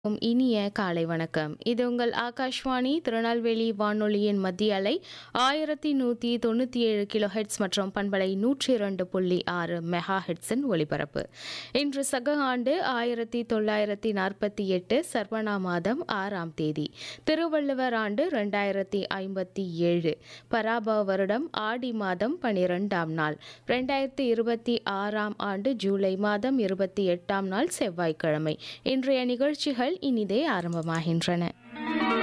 உம் இனிய காலை வணக்கம் இது உங்கள் ஆகாஷ்வாணி திருநெல்வேலி வானொலியின் மத்திய அலை ஆயிரத்தி நூற்றி தொண்ணூற்றி ஏழு கிலோ ஹெட்ஸ் மற்றும் பண்பலை நூற்றி இரண்டு புள்ளி ஆறு மெகா ஹெட்ஸின் ஒலிபரப்பு இன்று சக ஆண்டு ஆயிரத்தி தொள்ளாயிரத்தி நாற்பத்தி எட்டு சர்வணா மாதம் ஆறாம் தேதி திருவள்ளுவர் ஆண்டு ரெண்டாயிரத்தி ஐம்பத்தி ஏழு பராப வருடம் ஆடி மாதம் பனிரெண்டாம் நாள் ரெண்டாயிரத்தி இருபத்தி ஆறாம் ஆண்டு ஜூலை மாதம் இருபத்தி எட்டாம் நாள் செவ்வாய்க்கிழமை இன்றைய நிகழ்ச்சிகள் இனிதே ஆரம்பமாகின்றன